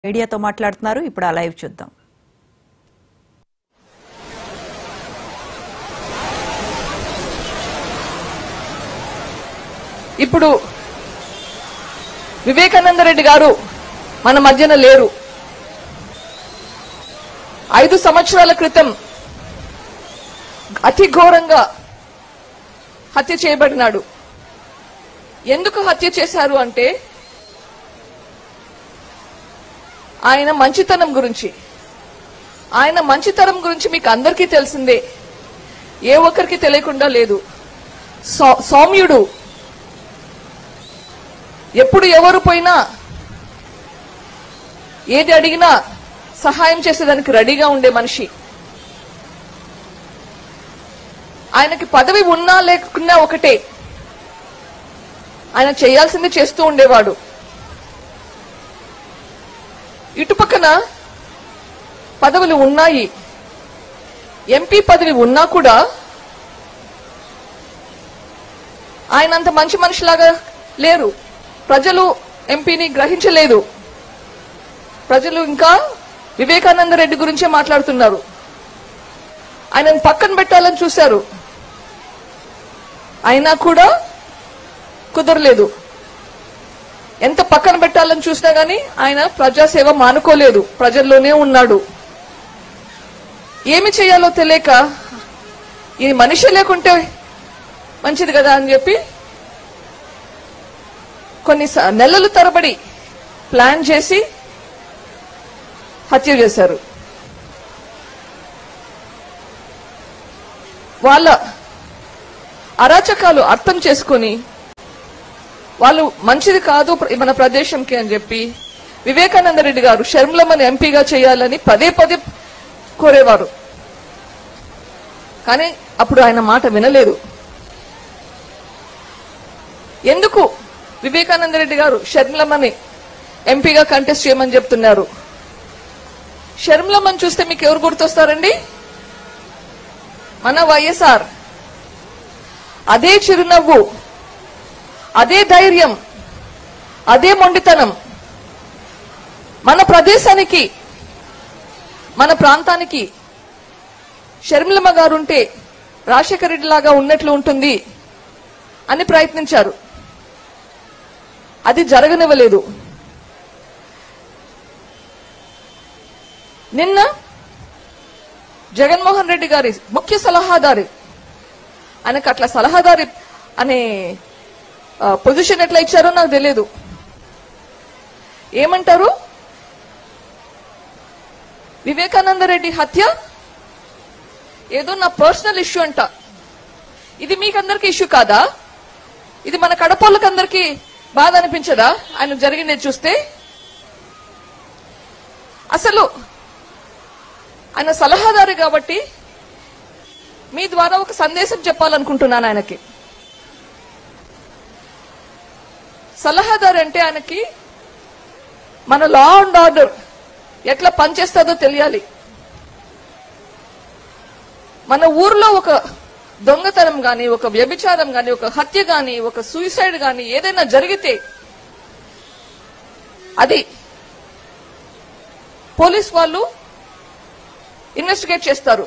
మీడియాతో మాట్లాడుతున్నారు ఇప్పుడు ఆ లైవ్ చూద్దాం ఇప్పుడు వివేకానంద రెడ్డి గారు మన మధ్యన లేరు ఐదు సంవత్సరాల క్రితం అతి ఘోరంగా హత్య చేయబడినాడు ఎందుకు హత్య చేశారు అంటే ఆయన మంచితనం గురించి ఆయన మంచితనం గురించి మీకు అందరికీ తెలిసిందే ఏ ఒక్కరికి తెలియకుండా లేదు సౌ- సౌమ్యుడు ఎప్పుడు ఎవరు పోయినా ఏది అడిగినా సహాయం చేసేదానికి రెడీగా ఉండే మనిషి ఆయనకి పదవి ఉన్నా లేకున్నా ఒకటే ఆయన చేయాల్సింది చేస్తూ ఉండేవాడు ఇటుపక్కన పదవులు ఉన్నాయి ఎంపీ పదవి ఉన్నా కూడా ఆయన అంత మంచి మనిషిలాగా లేరు ప్రజలు ఎంపీని గ్రహించలేదు ప్రజలు ఇంకా వివేకానంద రెడ్డి గురించే మాట్లాడుతున్నారు ఆయనను పక్కన పెట్టాలని చూశారు అయినా కూడా కుదరలేదు ఎంత పక్కన పెట్టాలని చూసినా గానీ ఆయన ప్రజాసేవ మానుకోలేదు ప్రజల్లోనే ఉన్నాడు ఏమి చేయాలో తెలియక ఈ మనిషి లేకుంటే మంచిది కదా అని చెప్పి కొన్ని స- నెలలు తరబడి ప్లాన్ చేసి హత్య చేశారు వాళ్ళ అరాచకాలు అర్థం చేసుకొని వాళ్ళు మంచిది కాదు ప్ర- మన ప్రదేశంకి అని చెప్పి వివేకానంద రెడ్డి గారు షర్మిలమ్మని ఎంపీగా చేయాలని పదే పదే కోరేవారు కానీ అప్పుడు ఆయన మాట వినలేదు ఎందుకు వివేకానంద రెడ్డి గారు షర్మిలమ్మని ఎంపీగా కంటెస్ట్ చేయమని చెప్తున్నారు షర్మిలమ్మని చూస్తే మీకు ఎవరు గుర్తొస్తారండి మన వైఎస్ఆర్ అదే చిరునవ్వు అదే ధైర్యం అదే మొండితనం మన ప్రదేశానికి మన ప్రాంతానికి షర్మిలమ్మ గారుంటే రాజశేఖర రెడ్డి లాగా ఉన్నట్లు ఉంటుంది అని ప్రయత్నించారు అది జరగనివ్వలేదు నిన్న జగన్మోహన్ రెడ్డి గారి ముఖ్య సలహాదారి ఆయనకు అట్లా సలహాదారి అనే ఆ, పొజిషన్ ఎట్లా ఇచ్చారో నాకు తెలియదు ఏమంటారు వివేకానంద రెడ్డి హత్య ఏదో నా పర్సనల్ ఇష్యూ అంట ఇది మీకందరికి ఇష్యూ కాదా ఇది మన కడపళ్ళకందరికి బాధ అనిపించదా ఆయన జరిగింది చూస్తే అసలు ఆయన సలహాదారు కాబట్టి మీ ద్వారా ఒక సందేశం చెప్పాలనుకుంటున్నాను ఆయనకి సలహాదారు అంటే ఆయనకి మన లా అండ్ ఆర్డర్ ఎట్లా పనిచేస్తుందో తెలియాలి మన ఊర్లో ఒక దొంగతనం గాని ఒక వ్యభిచారం గాని ఒక హత్య గాని ఒక సూసైడ్ గాని ఏదైనా జరిగితే అది పోలీస్ వాళ్ళు ఇన్వెస్టిగేట్ చేస్తారు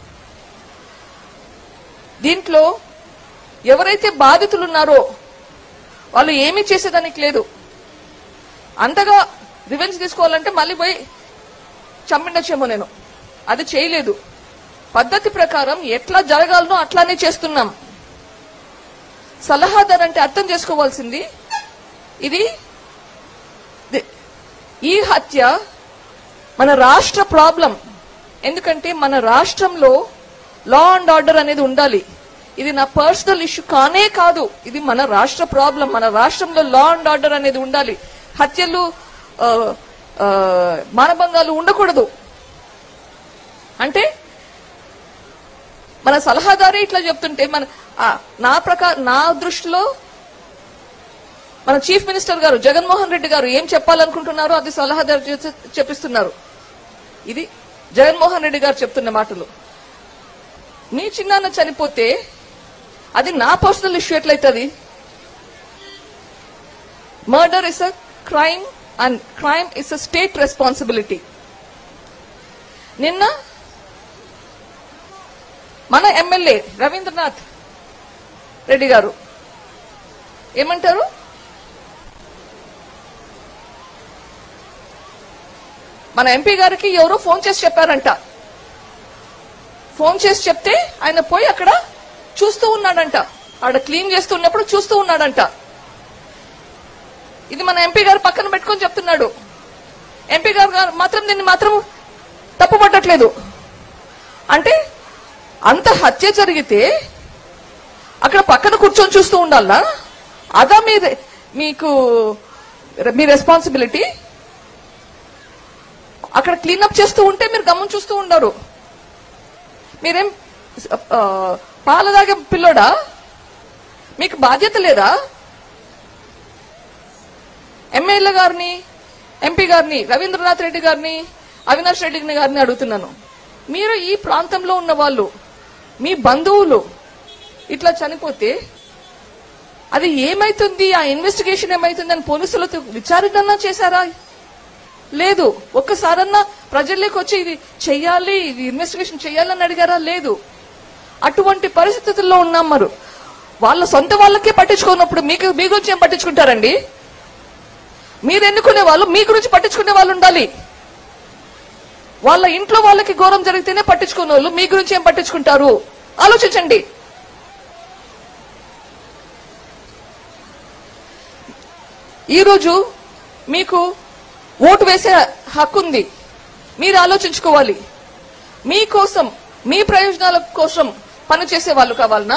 దీంట్లో ఎవరైతే బాధితులు ఉన్నారో వాళ్ళు ఏమీ చేసేదానికి లేదు అంతగా రివెంజ్ తీసుకోవాలంటే మళ్ళీ పోయి చంపిండొచ్చేమో నేను అది చేయలేదు పద్ధతి ప్రకారం ఎట్లా జరగాలనో అట్లానే చేస్తున్నాం సలహాదారు అంటే అర్థం చేసుకోవాల్సింది ఇది ది- ఈ హత్య మన రాష్ట్ర ప్రాబ్లం ఎందుకంటే మన రాష్ట్రంలో లా అండ్ ఆర్డర్ అనేది ఉండాలి ఇది నా పర్సనల్ ఇష్యూ కానే కాదు ఇది మన రాష్ట్ర ప్రాబ్లం మన రాష్ట్రంలో లా అండ్ ఆర్డర్ అనేది ఉండాలి హత్యలు ఆ, ఆ, మానభంగాలు ఉండకూడదు అంటే మన సలహాదారే ఇట్లా చెప్తుంటే మన ఆ, నా ప్రకారం నా దృష్టిలో మన చీఫ్ మినిస్టర్ గారు జగన్మోహన్ రెడ్డి గారు ఏం చెప్పాలనుకుంటున్నారో అది సలహాదారు చేసి- చెప్పిస్తున్నారు ఇది జగన్మోహన్ రెడ్డి గారు చెప్తున్న మాటలు మీ చిన్నాన్న చనిపోతే అది నా పర్సనల్ ఇష్యూ ఎట్లయితుంది murder is a crime and crime is a state responsibility నిన్న మన ఎమ్మెల్యే రవీంద్రనాథ్ రెడ్డి గారు ఏమంటారు మన ఎంపీ గారికి ఎవరో ఫోన్ చేసి చెప్పారంట ఫోన్ చేసి చెప్తే ఆయన పోయి అక్కడ చూస్తూ ఉన్నాడంట ఆడ క్లీన్ చేస్తున్నప్పుడు చూస్తూ ఉన్నాడంట ఇది మన ఎంపీ గారు పక్కన పెట్టుకొని చెప్తున్నాడు ఎంపీ గారు గారు మాత్రం దీన్ని మాత్రం తప్పు పట్టట్లేదు అంటే అంత హత్య జరిగితే అక్కడ పక్కన కూర్చొని చూస్తూ ఉండాలా అదా మీ మీకు మీ రెస్పాన్సిబిలిటీ అక్కడ క్లీనప్ చేస్తూ ఉంటే మీరు గమనం చూస్తూ ఉండరు మీరేం ఆ, పాలు తాగే పిల్లోడా మీకు బాధ్యత లేదా ఎమ్మెల్యే గారిని ఎంపీ గారిని రవీంద్రనాథ్ రెడ్డి గారిని అవినాష్ రెడ్డి గారిని అడుగుతున్నాను మీరు ఈ ప్రాంతంలో ఉన్న వాళ్ళు మీ బంధువులు ఇట్లా చనిపోతే అది ఏమైతుంది ఆ ఇన్వెస్టిగేషన్ ఏమైతుంది అని పోలీసులతో విచారణ చేశారా లేదు ఒక్కసారన్నా ప్రజల్లోకి వచ్చి ఇది చెయ్యాలి ఇది ఇన్వెస్టిగేషన్ చెయ్యాలని అడిగారా లేదు అటువంటి పరిస్థితుల్లో ఉన్నాం మరి వాళ్ళ సొంత వాళ్ళకే పట్టించుకున్నప్పుడు మీకు మీ గురించి ఏం పట్టించుకుంటారండి మీరు ఎన్నుకునే వాళ్ళు మీ గురించి పట్టించుకునే వాళ్ళు ఉండాలి వాళ్ళ ఇంట్లో వాళ్ళకి ఘోరం జరిగితేనే పట్టించుకునే వాళ్ళు మీ గురించి ఏం పట్టించుకుంటారు ఆలోచించండి ఈరోజు మీకు ఓటు వేసే హక్కు ఉంది మీరు ఆలోచించుకోవాలి మీకోసం మీ ప్రయోజనాల కోసం పనిచేసే వాళ్ళు కావాలనా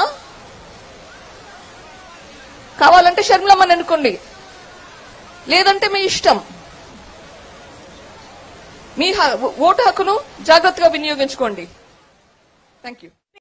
కావాలంటే షర్మిలమ్మని అనుకోండి లేదంటే మీ ఇష్టం మీ హ- ఓటు హక్కును జాగ్రత్తగా వినియోగించుకోండి థ్యాంక్ యూ